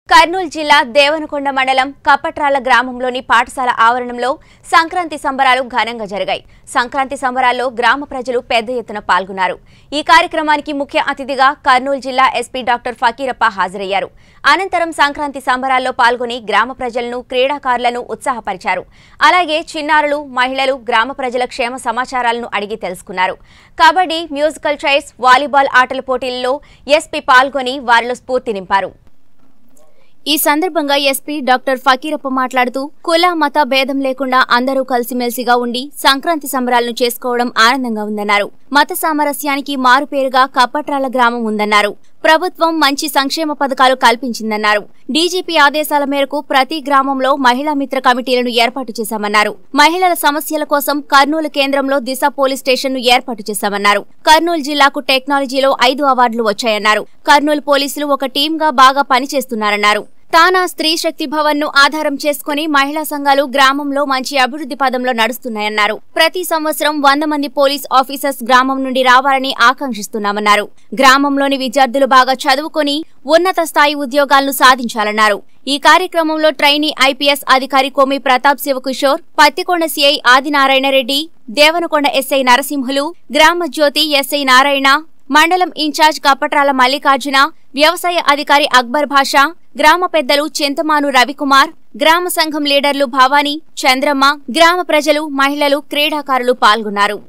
కర్నూలు జిల్లా దేవనకొండ మండలం కపట్రాల గ్రామంలోని పాఠశాల ఆవరణంలో సంక్రాంతి సంబరాలు ఘనంగా జరిగాయి సంక్రాంతి సంబరాల్లో గ్రామ ప్రజలు పెద్ద ఎత్తున పాల్గొన్నారు ఈ కార్యక్రమానికి ముఖ్య అతిథిగా కర్నూలు జిల్లా ఎస్పీ డాక్టర్ ఫకీరప్ప హాజరయ్యారు అనంతరం సంక్రాంతి సంబరాల్లో పాల్గొని గ్రామ ప్రజలను క్రీడాకారులను ఉత్సాహపరిచారు అలాగే చిన్నారులు మహిళలు గ్రామ ప్రజల క్షేమ సమాచారాలను అడిగి తెలుసుకున్నారు కబడ్డీ మ్యూజికల్ చైర్స్ వాలీబాల్ ఆటల పోటీల్లో ఎస్పీ పాల్గొని వారిలో స్ఫూర్తి నింపారు ఈ సందర్భంగా ఎస్పీ డాక్టర్ ఫకీరప్ప మాట్లాడుతూ కుల మత భేదం లేకుండా అందరూ కలిసిమెలిసిగా ఉండి సంక్రాంతి సంబరాలను చేసుకోవడం ఆనందంగా ఉందన్నారు మత సామరస్యానికి మారుపేరుగా కప్పట్రాల గ్రామం ఉందన్నారు ప్రభుత్వం మంచి సంక్షేమ పథకాలు కల్పించిందన్నారు డీజీపీ ఆదేశాల మేరకు ప్రతి గ్రామంలో మహిళా మిత్ర కమిటీలను ఏర్పాటు చేశామన్నారు మహిళల సమస్యల కోసం కర్నూలు కేంద్రంలో దిశ పోలీస్ స్టేషన్ను ఏర్పాటు చేశామన్నారు కర్నూలు జిల్లాకు టెక్నాలజీలో ఐదు అవార్డులు వచ్చాయన్నారు కర్నూలు పోలీసులు ఒక టీంగా బాగా పనిచేస్తున్నారన్నారు తానా స్త్రీ శక్తి భవన్ ను ఆధారం చేసుకుని మహిళా సంఘాలు గ్రామంలో మంచి అభివృద్ధి పదంలో నడుస్తున్నాయన్నారు ప్రతి సంవత్సరం వంద మంది పోలీస్ ఆఫీసర్స్ గ్రామం నుండి రావాలని ఆకాంక్షిస్తున్నామన్నారు గ్రామంలోని విద్యార్థులు బాగా చదువుకొని ఉన్నత స్థాయి ఉద్యోగాలను సాధించాలన్నారు ఈ కార్యక్రమంలో ట్రైనీ ఐపీఎస్ అధికారి కొమ్మి ప్రతాప్ శివకిషోర్ పత్తికొండ సిఐ ఆదినారాయణ రెడ్డి దేవనకొండ ఎస్ఐ నరసింహులు గ్రామ జ్యోతి ఎస్ఐ నారాయణ మండలం ఇన్ఛార్జ్ కప్పట్రాల మల్లికార్జున వ్యవసాయ అధికారి అక్బర్ భాషా గ్రామ పెద్దలు చింతమాను రవికుమార్ గ్రామ సంఘం లీడర్లు భవానీ చంద్రమ్మ గ్రామ ప్రజలు మహిళలు క్రీడాకారులు పాల్గొన్నారు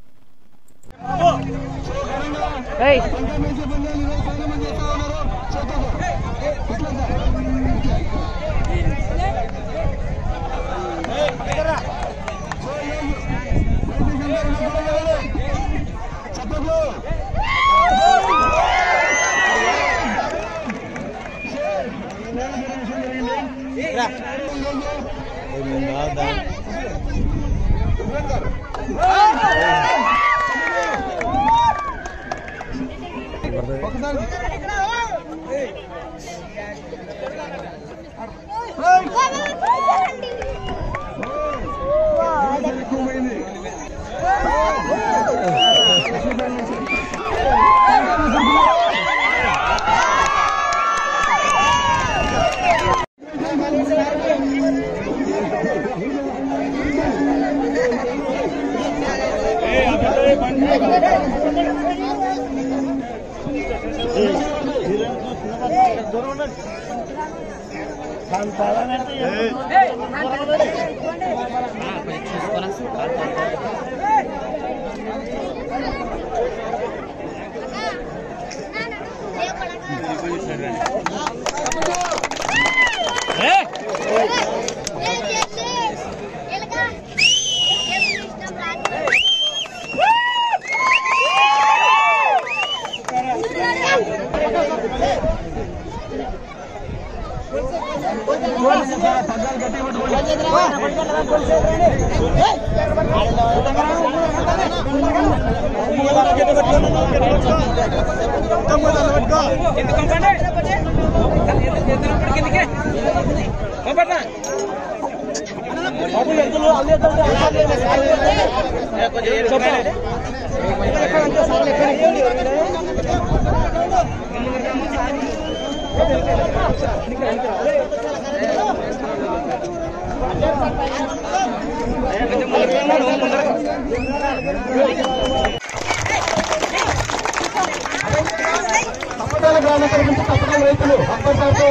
కప్పటాల గ్రామ నుంచి కప్పటాల రైతులు అప్పటిదాకా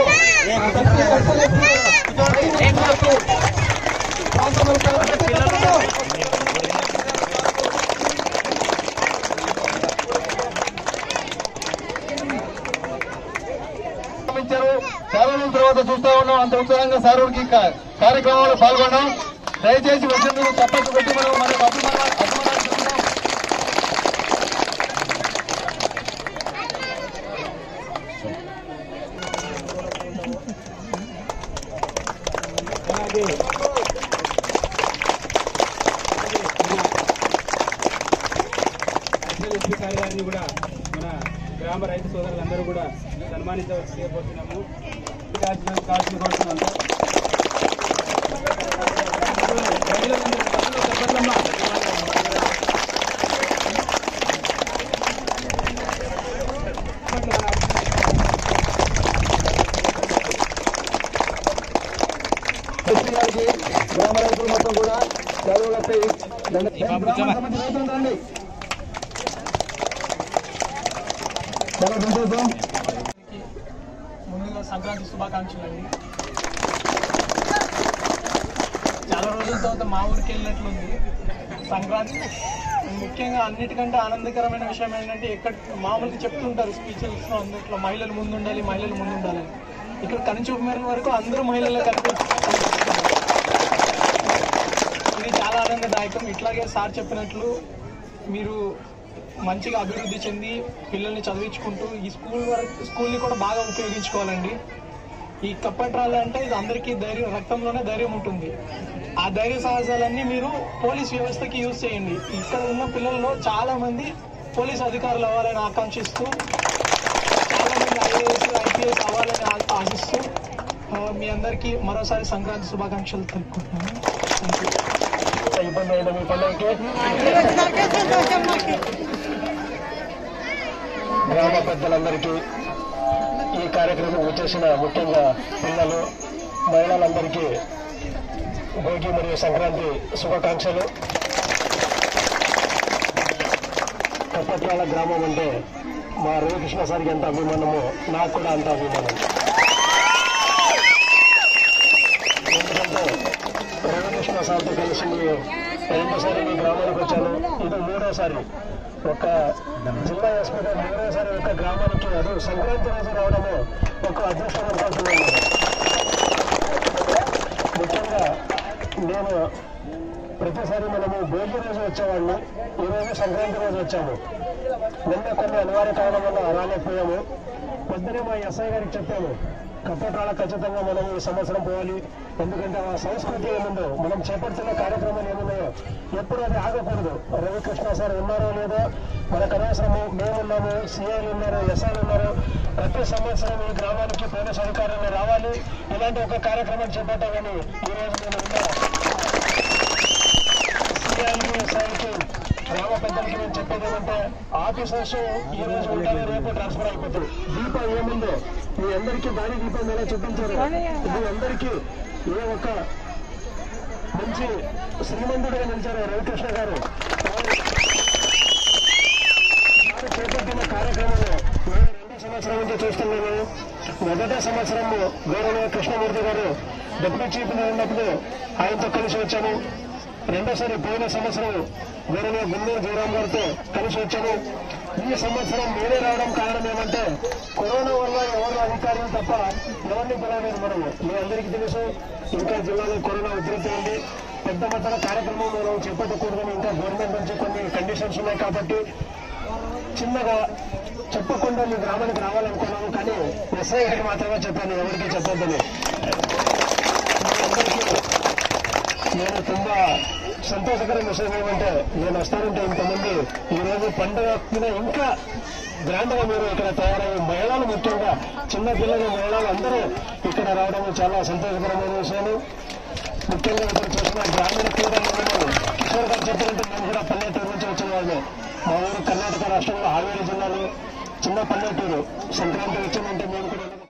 ఇచ్చారు చాలా రోజుల తర్వాత చూస్తా ఉన్నాం అంత ఉత్సాహంగా సార్ ఊరికి కా- కార్యక్రమంలో పాల్గొన్నాం దయచేసి వచ్చినందుకు తప్పట్టు పెట్టి మనం మన అభిమాన అభిమానాలు చెప్తున్నాం. ఎస్పీ సార్ గారిని కూడా మన గ్రామ రైతు సోదరులందరూ కూడా సన్మానించవలసిపోతున్నాము కాల్చిన కాల్చిన కోరుతున్నాము ఎస్పీ గారికి గ్రామ రైతులు మొత్తం కూడా సెలవులు వస్తాయి గ్రామ సమితి రైతులు రండి చాలా సంతోషం ముందుగా సంక్రాంతి శుభాకాంక్షలు అండి చాలా రోజుల తర్వాత మా ఊరికి వెళ్ళినట్లుంది సంక్రాంతి ముఖ్యంగా అన్నిటికంటే ఆనందకరమైన విషయం ఏంటంటే ఎక్కడ మామూలుగా చెప్తుంటారు స్పీచెస్ అన్నిట్లో మహిళలు ముందు ఉండాలి మహిళలు ముందు ఉండాలి అని. ఇక్కడ కనుచూపు మేర వరకు అందరూ మహిళలు కలిపి ఇది చాలా ఆనందదాయకం ఇట్లాగే సార్ చెప్పినట్లు మీరు మంచిగా అభివృద్ధి చెంది పిల్లల్ని చదివించుకుంటూ ఈ స్కూల్ వరకు స్కూల్ని కూడా బాగా ఉపయోగించుకోవాలండి ఈ కప్పట్రాలు అంటే ఇది అందరికీ ధైర్యం రక్తంలోనే ధైర్యం ఉంటుంది ఆ ధైర్య సాహసాలన్నీ మీరు పోలీస్ వ్యవస్థకి యూజ్ చేయండి ఇక్కడ ఉన్న పిల్లల్లో చాలా మంది పోలీస్ అధికారులు అవ్వాలని ఆకాంక్షిస్తూ చాలా మంది ఐఏఎస్ ఐపీఎస్ అవ్వాలని ఆ- ఆశిస్తూ ఆ, మీ అందరికీ మరోసారి సంక్రాంతి శుభాకాంక్షలు తెలుపుకుంటున్నాను థ్యాంక్ యూ ఇబ్బంది అయిన మీ పండుగకి గ్రామ పెద్దలందరికీ ఈ కార్యక్రమం వచ్చేసిన ముఖ్యంగా పిల్లలు మహిళలందరికీ భోగి మరియు సంక్రాంతి శుభాకాంక్షలు కప్పట్రాల గ్రామం అంటే మా రవికృష్ణ సార్కి ఎంత అభిమానమో నాకు కూడా అంత అభిమానం ఎందుకంటే రవికృష్ణ సార్తో కలిసి రెండోసారి మీ గ్రామానికి వచ్చాను ఇది మూడోసారి ఒక జిల్లా హాస్పిటల్ మూడోసారి ఒక గ్రామానికి అది సంక్రాంతి రోజు రావడము ఒక అదృష్టం అనుకుంటున్నాను ముఖ్యంగా నేను ప్రతిసారి మనము భోగి రోజు వచ్చేవాడిని ఈ రోజు సంక్రాంతి రోజు వచ్చాము నిన్న కొన్ని అనివార్య కారణం వల్ల రాలేకపోయాము పొద్దునే మా ఎస్ఐ గారికి చెప్పాము కప్పట్రాల ఖచ్చితంగా మనం ఈ సంవత్సరం పోవాలి ఎందుకంటే ఆ సంస్కృతి ఏముందో మనం చేపడుతున్న కార్యక్రమాలు ఏమున్నాయో ఎప్పుడు అది ఆగకూడదు రవికృష్ణ సార్ ఉన్నారో లేదో మనకు అనవసరము మేమున్నాము సిఐలు ఉన్నారు ఎస్ఐలు ఉన్నారు ప్రతి సంవత్సరం ఈ గ్రామానికి పోలీస్ అధికారులు రావాలి ఇలాంటి ఒక కార్యక్రమం చేపట్టాలని ఈ రోజు నేను ఉన్నా సీఎంకి ఎస్ఐకి గ్రామ పెద్దలకి నేను చెప్పేది ఏమంటే ఆఫీసర్స్ ఈ రోజు ఉంటారు రేపు ట్రాన్స్ఫర్ అయిపోతారు దీపం ఏముందో మీ అందరికీ దాని దీపం ఎలా చూపించారు మీ అందరికీ ఏ ఒక్క మంచి శ్రీమంతుడిగా నిలిచారు రవికృష్ణ గారు వారు చేపట్టిన కార్యక్రమాలు నేను రెండో సంవత్సరం నుంచి చూస్తున్నాను మొదటి సంవత్సరం గౌరవ కృష్ణమూర్తి గారు డిప్యూటీ చీఫ్ ఉన్నప్పుడు ఆయనతో కలిసి వచ్చాము రెండోసారి పోయిన సంవత్సరం గౌరవ గుండూరు జయరాం గారితో కలిసి వచ్చాము ఈ సంవత్సరం మీరే రావడం కారణం ఏమంటే కరోనా వల్ల ఎవరు అధికారులు తప్ప ఎవరిని పిలవలేదు మనము మీ అందరికీ తెలుసు ఇంకా జిల్లాలో కరోనా ఉధృతి ఉంది పెద్ద మొత్తాల కార్యక్రమం మనం చేపట్టకూడదని ఇంకా గవర్నమెంట్ నుంచి కొన్ని కండిషన్స్ ఉన్నాయి కాబట్టి చిన్నగా చెప్పకుండా మీ గ్రామానికి రావాలనుకున్నాము కానీ ఎస్ఐ గారికి మాత్రమే చెప్పాను ఎవరికి చెప్పొద్దని మీ అందరికీ నేను ತುಂಬಾ సంతోషకర విషయం ఏమంటే నేను వస్తానంటే ఇంతమంది ఈ రోజు పండుగ మీద ఇంకా గ్రాండ్ గా మీరు ఇక్కడ తయారయ్యే మహిళలు ముఖ్యంగా చిన్న పిల్లలు మహిళలు అందరూ ఇక్కడ రావడం చాలా సంతోషకరమైన విషయాలు ముఖ్యంగా ఇప్పుడు చూసిన గ్రామీణ క్రీడలు కిషోర్ గారు చెప్పినట్టు నేను కూడా పల్లెటూరు నుంచి వచ్చిన వాళ్ళని మా ఊరు కర్ణాటక రాష్ట్రంలో హావేరి జిల్లాలో చిన్న పల్లెటూరు సంక్రాంతి వచ్చిందంటే మేము కూడా